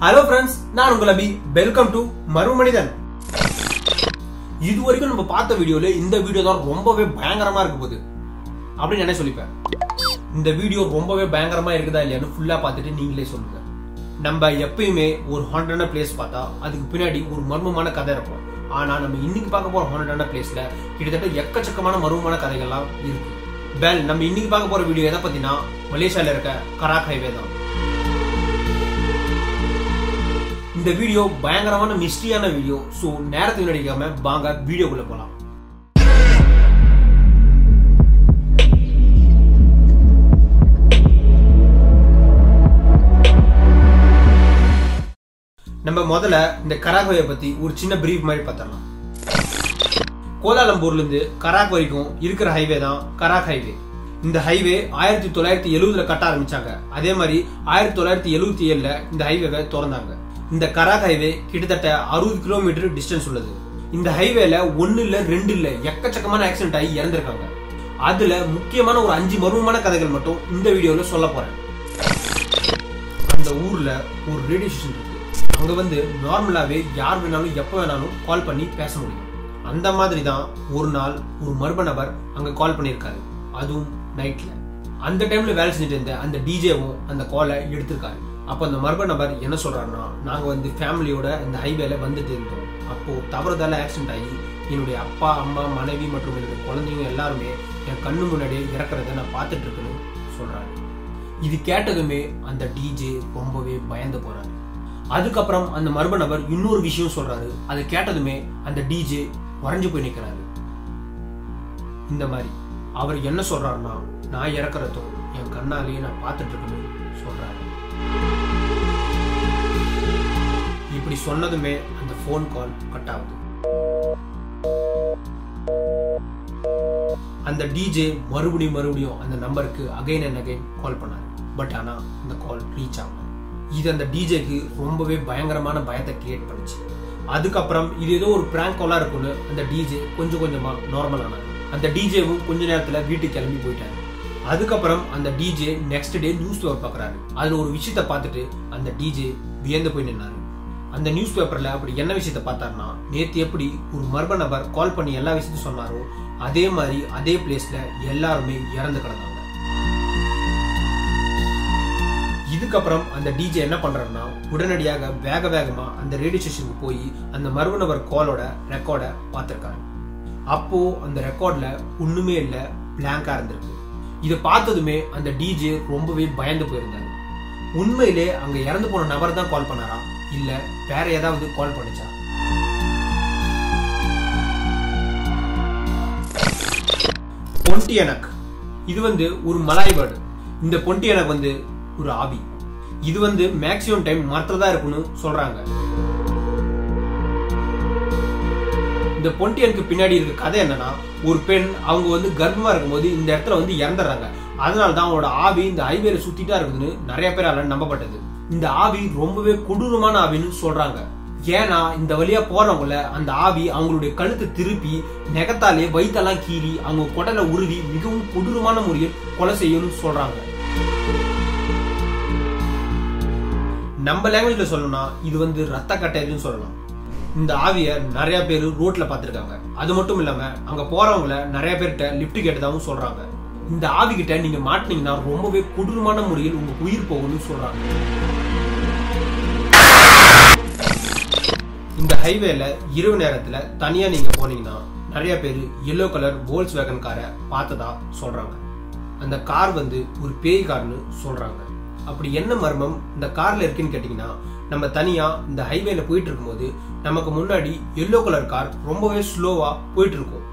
hello friends நான் உங்கள் அபி welcome to மறுமனிதன் இது வரைக்கும் நம்ம பார்த்த வீடியோல இந்த வீடியோ தான் ரொம்பவே பயங்கரமா இருக்க போகுது அப்படின்னு என்ன சொல்லிப்பேன் இந்த வீடியோ ரொம்பவே பயங்கரமா இருக்குதா இல்லையான்னு ஃபுல்லா பார்த்துட்டு நீங்களே சொல்லுங்க நம்ம எப்பயுமே ஒரு ஹாண்டான பிளேஸ் பார்த்தா அதுக்கு பின்னாடி ஒரு மர்மமான கதை இருக்கும் ஆனா நம்ம இன்னைக்கு பார்க்க போற ஹாண்டான பிளேஸ்ல கிட்டத்தட்ட எக்கச்சக்கமான மர்மமான கதைகள்லாம் இருக்கு வெல் நம்ம இன்னைக்கு பார்க்க போற வீடியோ எதை பத்தினா மலேசியால இருக்க கராக் ஹைவே தான் இந்த வீடியோ பயங்கரமான மிஸ்ட்ரியான வீடியோ ஸோ நேரத்தை நடிக்காம வாங்க வீடியோக்குள்ள போலாம் நம்ம முதல்ல இந்த கராகோயை பத்தி ஒரு சின்ன பிரீஃப் மாதிரி பார்த்துடலாம் கோலாலம்பூர்ல இருந்து கராக் வரைக்கும் இருக்கிற ஹைவே தான் கராக் ஹைவே இந்த ஹைவே ஆயிரத்தி தொள்ளாயிரத்தி எழுபதுல கட்ட ஆரம்பிச்சாங்க அதே மாதிரி ஆயிரத்தி தொள்ளாயிரத்தி எழுபத்தி ஏழுல இந்த ஹைவேவை திறந்தாங்க இந்த கராக் ஹைவே கிட்டத்தட்ட அறுபது கிலோமீட்டர் டிஸ்டன்ஸ் உள்ளது இந்த ஹைவேல ஒன்னு இல்ல ரெண்டு இல்ல எக்கச்சக்கமான ஆக்சிடென்ட் ஆகி இறந்திருக்காங்க அதுல முக்கியமான ஒரு அஞ்சு மர்மமான கதைகள் மட்டும் இந்த வீடியோல சொல்ல போறேன் அந்த ஊர்ல ஒரு ரேடியோ ஸ்டேஷன் இருக்கு அங்க வந்து நார்மலாவே யார் வேணாலும் எப்ப வேணாலும் கால் பண்ணி பேச முடியும் அந்த மாதிரி தான் ஒரு நாள் ஒரு மர்ம நபர் அங்க கால் பண்ணியிருக்காரு அதுவும் நைட்ல அந்த டைம்ல வேலை செஞ்சுட்டு இருந்த அந்த டிஜேவும் அந்த காலை எடுத்திருக்காரு அப்போ அந்த மர்ம நபர் என்ன சொல்றாருன்னா நாங்க வந்து ஃபேமிலியோட இந்த ஹைவேல வந்துட்டு இருந்தோம் அப்போ தவறுதல ஆக்சிடென்ட் ஆகி என்னுடைய அப்பா அம்மா மனைவி மற்றும் என்னுடைய குழந்தைங்க எல்லாருமே என் கண்ணு முன்னாடியே இறக்குறத நான் பார்த்துட்டு இருக்கேன்னு சொல்றாரு இது கேட்டதுமே அந்த டிஜே ரொம்பவே பயந்து போறாரு அதுக்கப்புறம் அந்த மர்ம நபர் இன்னொரு விஷயம் சொல்றாரு அதை கேட்டதுமே அந்த டிஜே வரைஞ்சு போய் நிக்கிறாரு இந்த மாதிரி அவர் என்ன சொல்றாருன்னா நான் இறக்குறதும் என் கண்ணாலேயே நான் பார்த்துட்டு இருக்கேன்னு சொல்றாரு இப்படி சொன்னதுமே அந்த ஃபோன் கால் கட் ஆகுது அந்த டிஜே மறுபடியும் மறுபடியும் அந்த நம்பருக்கு அகைன் அண்ட் அகைன் கால் பண்ணாரு பட் ஆனா இந்த கால் ரீச் ஆகல இது அந்த டிஜேக்கு ரொம்பவே பயங்கரமான பயத்தை கிரியேட் பண்ணுச்சு அதுக்கப்புறம் இது ஏதோ ஒரு பிராங்க் காலா இருக்கும்னு அந்த டிஜே கொஞ்சம் கொஞ்சமா நார்மல் ஆனாரு அந்த டிஜேவும் கொஞ்ச நேரத்துல வீட்டுக்கு கிளம்பி போயிட்டாரு அதுக்கப்புறம் அந்த DJ next day newspaper பாக்குறாரு அதுல ஒரு விஷயத்த பார்த்துட்டு அந்த டிஜே வியந்து போய் நின்னாரு அந்த நியூஸ் பேப்பர்ல அப்படி என்ன விஷயத்த பார்த்தாருன்னா நேத்து எப்படி ஒரு மர்ம நபர் கால் பண்ணி எல்லா விஷயத்தையும் சொன்னாரோ அதே மாதிரி அதே பிளேஸ்ல எல்லாருமே இறந்து கிடந்தாங்க இதுக்கப்புறம் அந்த டிஜே என்ன பண்றாருன்னா உடனடியாக வேக வேகமா அந்த ரேடியோ ஸ்டேஷனுக்கு போய் அந்த மர்ம நபர் காலோட ரெக்கார்டை பார்த்திருக்காரு அப்போ அந்த ரெக்கார்ட்ல ஒண்ணுமே இல்ல பிளாங்கா இருந்திருக்கு இதை பார்த்ததுமே அந்த டிஜே ரொம்பவே பயந்து போயிருந்தாரு உண்மையிலே அங்க இறந்து போன நபர் தான் கால் பண்ணாரா இல்ல வேற ஏதாவது கால் பண்ணுச்சா பொன்டியனக் இது வந்து ஒரு மலாய் வேர்டு இந்த பொன்டியனக் வந்து ஒரு ஆபி இது வந்து மேக்சிமம் டைம் மரத்துல தான் இருக்கும்னு சொல்றாங்க இந்த பொன்டியனுக்கு பின்னாடி இருக்க கதை என்னன்னா ஒரு பெண் அவங்க வந்து கர்ப்பமா இருக்கும்போது இந்த இடத்துல வந்து இறந்துடுறாங்க அதனால தான் அவங்களோட ஆவி இந்த ஹைவேல சுத்திட்டா இருக்குதுன்னு நிறைய பேரால நம்பப்பட்டது இந்த ஆவி ரொம்பவே கொடூரமான ஆவின்னு சொல்றாங்க ஏன்னா இந்த வழியா போறவங்கள அந்த ஆவி அவங்களுடைய கழுத்தை திருப்பி நெகத்தாலே வயிற்றெல்லாம் கீறி அவங்க குடலை உருவி மிகவும் கொடூரமான முறையில் கொலை செய்யணும்னு சொல்றாங்க நம்ம லாங்குவேஜ்ல சொல்லணும்னா இது வந்து ரத்த கட்டைன்னு சொல்லலாம் இந்த ஆவிய நிறைய பேர் ரோட்ல பாத்திருக்காங்க அது மட்டும் இல்லாம அங்க போறவங்கள நிறைய பேர்கிட்ட லிப்ட் கேட்டதாகவும் சொல்றாங்க இந்த ஆவி கிட்ட நீங்க மாட்டினீங்கன்னா ரொம்பவே கொடூரமான முறையில் உங்க உயிர் போகும்னு சொல்றாங்க இந்த ஹைவேல இரவு நேரத்துல தனியா நீங்க போனீங்கன்னா நிறைய பேர் எல்லோ கலர் போல்ஸ் வேகன் காரை பார்த்ததா சொல்றாங்க அந்த கார் வந்து ஒரு பேய் கார்னு சொல்றாங்க அப்படி என்ன மர்மம் இந்த கார்ல இருக்குன்னு கேட்டீங்கன்னா நம்ம தனியா இந்த ஹைவேல போயிட்டு இருக்கும்போது நமக்கு முன்னாடி எல்லோ கலர் கார் ரொம்பவே ஸ்லோவா போயிட்டு இருக்கும்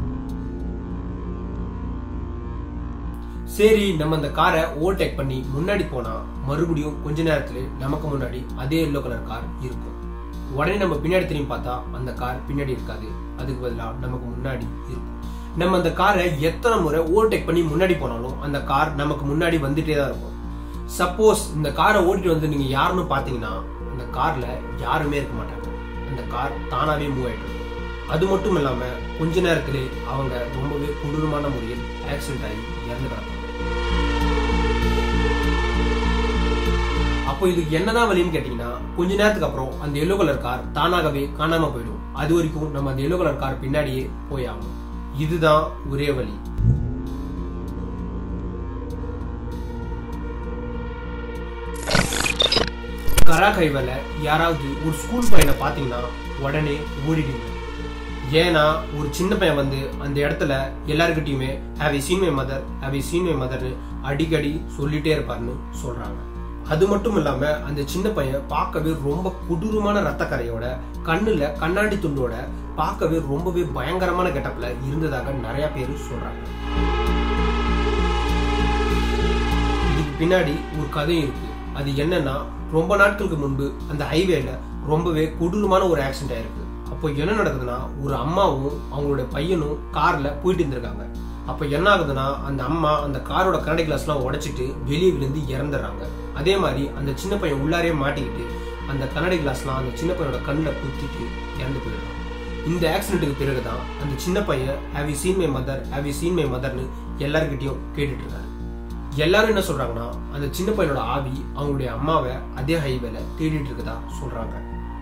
சரி நம்ம அந்த காரை ஓவர்டேக் பண்ணி முன்னாடி போனா மறுபடியும் கொஞ்ச நேரத்துல நமக்கு முன்னாடி அதே எல்லோ கலர் கார் இருக்கும் உடனே நம்ம பின்னாடி திரும்பி பார்த்தா அந்த கார் பின்னாடி இருக்காது அதுக்கு பதிலாக நமக்கு முன்னாடி இருக்கும் நம்ம அந்த காரை எத்தனை முறை ஓவர்டேக் பண்ணி முன்னாடி போனாலும் அந்த கார் நமக்கு முன்னாடி வந்துட்டே தான் இருக்கும் சப்போஸ் இந்த காரை ஓட்டிட்டு வந்து நீங்க யாருன்னு பாத்தீங்கன்னா அந்த கார்ல யாருமே இருக்க மாட்டாங்க அந்த கார் தானாவே மூவ் ஆயிட்டு இருக்கும் அது மட்டும் இல்லாம கொஞ்ச நேரத்திலே அவங்க ரொம்பவே கொடூரமான முறையில் ஆக்சிடென்ட் ஆகி இறந்து கிடப்பாங்க அப்போ இதுக்கு என்னதான் வழின்னு கேட்டீங்கன்னா கொஞ்ச நேரத்துக்கு அப்புறம் அந்த எல்லோ கலர் கார் தானாகவே காணாம போயிடும் அது வரைக்கும் நம்ம அந்த எல்லோ கலர் கார் பின்னாடியே போய் ஆகணும் இதுதான் ஒரே வழி கரா கைவல யாராவது ஒரு ஸ்கூல் பையனை பார்த்தீங்கன்னா உடனே ஓடிடுங்க ஏன்னா ஒரு சின்ன பையன் வந்து அந்த இடத்துல எல்லாருக்கிட்டையுமே have seen my mother have seen my மதர்னு அடிக்கடி சொல்லிட்டே இருப்பாருன்னு சொல்றாங்க அது மட்டும் இல்லாம அந்த சின்ன பையன் பார்க்கவே ரொம்ப கொடூரமான ரத்த கரையோட கண்ணுல கண்ணாடி துண்டோட பார்க்கவே ரொம்பவே பயங்கரமான கெட்டப்ல இருந்ததாக நிறைய பேர் சொல்றாங்க இதுக்கு பின்னாடி ஒரு கதையும் இருக்கு அது என்னன்னா ரொம்ப நாட்களுக்கு முன்பு அந்த ஹைவேல ரொம்பவே கொடூரமான ஒரு ஆக்சிடென்ட் ஆயிருக்கு அப்போ என்ன நடக்குதுன்னா ஒரு அம்மாவும் அவங்களோட பையனும் கார்ல போயிட்டு இருந்திருக்காங்க அப்போ என்ன ஆகுதுன்னா அந்த அம்மா அந்த காரோட கண்ணாடி கிளாஸ் எல்லாம் உடைச்சிட்டு வெளியே விழுந்து இறந்துடுறாங்க அதே மாதிரி அந்த சின்ன பையன் உள்ளாரே மாட்டிக்கிட்டு அந்த கண்ணாடி கிளாஸ்லாம் அந்த சின்ன பையனோட கண்ணில் குத்திட்டு இறந்து போயிடுறான் இந்த ஆக்சிடென்ட்டுக்கு பிறகுதான் அந்த சின்ன பையன் have you seen my mother have you seen my மதர்னு எல்லாருக்கிட்டையும் கேட்டுட்டு இருக்காரு எல்லாரும் என்ன சொல்றாங்கன்னா அந்த சின்ன பையனோட ஆவி அவங்களுடைய அம்மாவை அதே ஹைவேல தேடிட்டு இருக்கதா சொல்றாங்க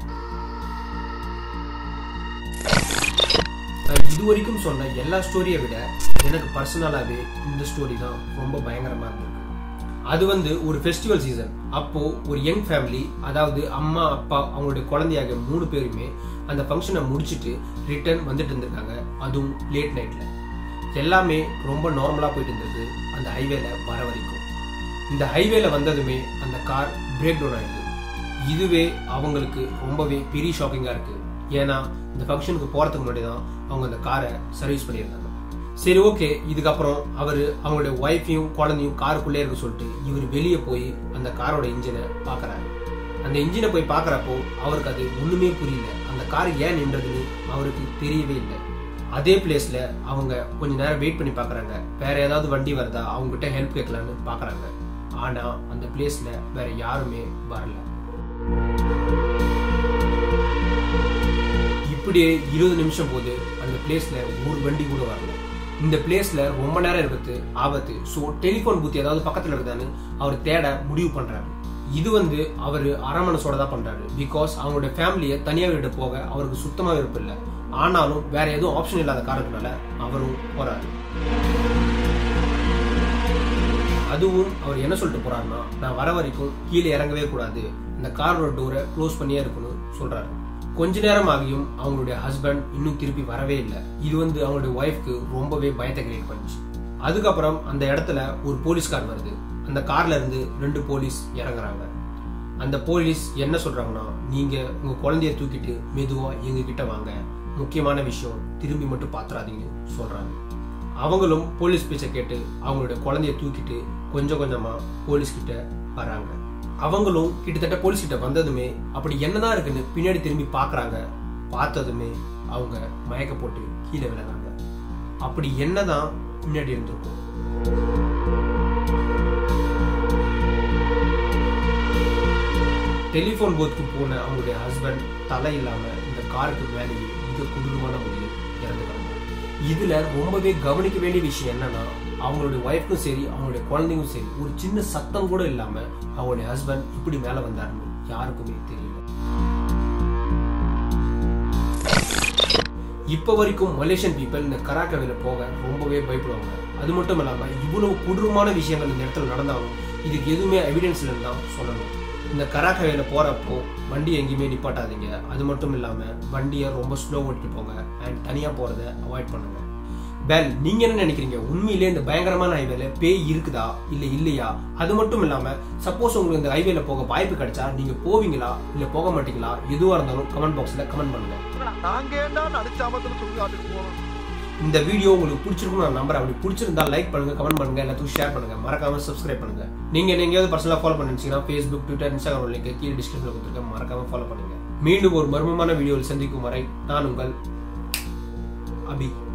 நான் இது வரைக்கும் சொன்ன எல்லா ஸ்டோரியை விட எனக்கு பர்சனலாவே இந்த ஸ்டோரி தான் ரொம்ப பயங்கரமா இருந்திருக்கு அது வந்து ஒரு ஃபெஸ்டிவல் சீசன் அப்போ ஒரு யங் ஃபேமிலி அதாவது அம்மா அப்பா அவங்களுடைய குழந்தையாக மூணு பேருமே அந்த ஃபங்க்ஷனை முடிச்சிட்டு ரிட்டர்ன் வந்துட்டு இருந்திருக்காங்க அதுவும் லேட் நைட்ல எல்லாமே ரொம்ப நார்மலா போயிட்டு இருந்தது அந்த ஹைவேல வர வரைக்கும் இந்த ஹைவேல வந்ததுமே அந்த கார் பிரேக் டவுன் ஆயிடுது இதுவே அவங்களுக்கு ரொம்பவே பெரிய ஷாக்கிங்கா இருக்கு ஏன்னா இந்த ஃபங்க்ஷனுக்கு போறதுக்கு முன்னாடி தான் அவங்க அந்த காரை சர்வீஸ் பண்ணியிருந்தாங்க சரி ஓகே இதுக்கப்புறம் அவர் அவங்களுடைய ஒய்ஃபையும் குழந்தையும் காருக்குள்ளே இருக்க சொல்லிட்டு இவர் வெளியே போய் அந்த காரோட இன்ஜினை பார்க்கறாரு அந்த இன்ஜினை போய் பார்க்கறப்போ அவருக்கு அது ஒண்ணுமே புரியல அந்த கார் ஏன் நின்றதுன்னு அவருக்கு தெரியவே இல்லை அதே பிளேஸ்ல அவங்க கொஞ்ச நேரம் வெயிட் பண்ணி பார்க்கறாங்க வேற ஏதாவது வண்டி வருதா அவங்க கிட்ட ஹெல்ப் கேட்கலான்னு பார்க்கறாங்க ஆனா அந்த பிளேஸ்ல வேற யாருமே வரல இப்படியே இருபது நிமிஷம் போது அந்த பிளேஸ்ல ஒரு வண்டி கூட வரல இந்த பிளேஸ்ல ரொம்ப நேரம் இருக்கிறது ஆபத்து ஸோ டெலிஃபோன் பூத் ஏதாவது பக்கத்துல இருக்குதான்னு அவர் தேட முடிவு பண்றாரு இது வந்து அவர் அரமனசோட தான் பண்றாரு பிகாஸ் அவங்களுடைய ஃபேமிலியை தனியா விட்டு போக அவருக்கு சுத்தமா விருப்பம் இல்லை ஆனாலும் வேற எதுவும் ஆப்ஷன் இல்லாத காரணத்தினால அவரும் போறாரு அதுவும் அவர் என்ன சொல்லிட்டு போறாருன்னா நான் வர வரைக்கும் கீழே இறங்கவே கூடாது இந்த காரோட டோரை க்ளோஸ் பண்ணியே இருக்கணும் சொல்றாரு கொஞ்ச நேரம் ஆகியும் அவங்களுடைய ஹஸ்பண்ட் இன்னும் திருப்பி வரவே இல்லை இது வந்து அவங்களுடைய ஒய்ஃப்க்கு ரொம்பவே பயத்தை கிரியேட் பண்ணுச்சு அதுக்கப்புறம் அந்த இடத்துல ஒரு போலீஸ் கார் வருது அந்த கார்ல இருந்து ரெண்டு போலீஸ் இறங்குறாங்க அந்த போலீஸ் என்ன சொல்றாங்கன்னா நீங்க உங்க குழந்தைய தூக்கிட்டு மெதுவா எங்க கிட்ட வாங்க முக்கியமான விஷயம் திரும்பி மட்டும் பாத்துறாதீங்கன்னு சொல்றாங்க அவங்களும் போலீஸ் பேச்சை கேட்டு அவங்களுடைய குழந்தைய தூக்கிட்டு கொஞ்சம் கொஞ்சமா போலீஸ் கிட்ட வராங்க அவங்களும் கிட்டத்தட்ட போலீஸ் கிட்ட வந்ததுமே அப்படி என்னதான் இருக்குன்னு பின்னாடி திரும்பி பாக்குறாங்க பார்த்ததுமே அவங்க மயக்க போட்டு கீழே விழுறாங்க அப்படி என்னதான் பின்னாடி இருந்திருக்கும் டெலிஃபோன் போத்துக்கு போன அவங்களுடைய ஹஸ்பண்ட் தலை இல்லாம இந்த காருக்கு மேலேயே மிக கொடூரமான முறையில் இறந்துட்டாங்க இதுல ரொம்பவே கவனிக்க வேண்டிய விஷயம் என்னன்னா அவங்களுடைய ஒய்ஃப்க்கும் சரி அவங்களுடைய குழந்தைக்கும் சரி ஒரு சின்ன சத்தம் கூட இல்லாம அவங்களுடைய ஹஸ்பண்ட் இப்படி மேல வந்தாருன்னு யாருக்குமே தெரியல இப்ப வரைக்கும் மலேசியன் பீப்பிள் இந்த கராக்கவில போக ரொம்பவே பயப்படுவாங்க அது மட்டும் இல்லாம இவ்வளவு கொடூரமான விஷயங்கள் இந்த இடத்துல நடந்தாலும் இதுக்கு எதுவுமே எவிடன்ஸ் இல்லைன்னு தான் சொல்லணும் இந்த கராக்கவையில போறப்போ வண்டி எங்கேயுமே நிப்பாட்டாதீங்க அது மட்டும் இல்லாம வண்டியை ரொம்ப ஸ்லோ ஓட்டிட்டு போங்க அண்ட் தனியா போறதை அவாய்ட் பண்ணுங்க பெல் நீங்க என்ன நினைக்கிறீங்க உண்மையிலே இந்த பயங்கரமான ஹைவேல பேய் இருக்குதா இல்ல இல்லையா அது மட்டும் இல்லாம சப்போஸ் உங்களுக்கு இந்த ஹைவேல போக வாய்ப்பு கிடைச்சா நீங்க போவீங்களா இல்ல போக மாட்டீங்களா எதுவா இருந்தாலும் கமெண்ட் பாக்ஸ்ல கமெண்ட் பண்ணுங்க நாங்க ஏன்டா நடிச்சாமத்துல சுடுகாட்டுக்கு போறோம் இந்த வீடியோ உங்களுக்கு பிடிச்சிருக்கும் நான் நம்புறேன் அப்படி பிடிச்சிருந்தா லைக் பண்ணுங்க கமெண்ட் பண்ணுங்க எல்லாத்துக்கும் ஷேர் பண்ணுங்க மறக்காம சப்ஸ்கிரைப் பண்ணுங்க நீங்க என்ன எங்கேயாவது பர்சனலா ஃபாலோ பண்ணிருந்தீங்கன்னா ஃபேஸ்புக் ட்விட்டர் இன்ஸ்டாகிராம் லிங்க் கீழே டிஸ்கிரிப்ஷன்ல கொடுத்துருக்கேன் மறக்காம ஃபாலோ பண்ணுங்க மீண்டும் ஒரு மர்மமான வீடியோவில் சந்திக்கும் வரை நான் உங்கள் அபி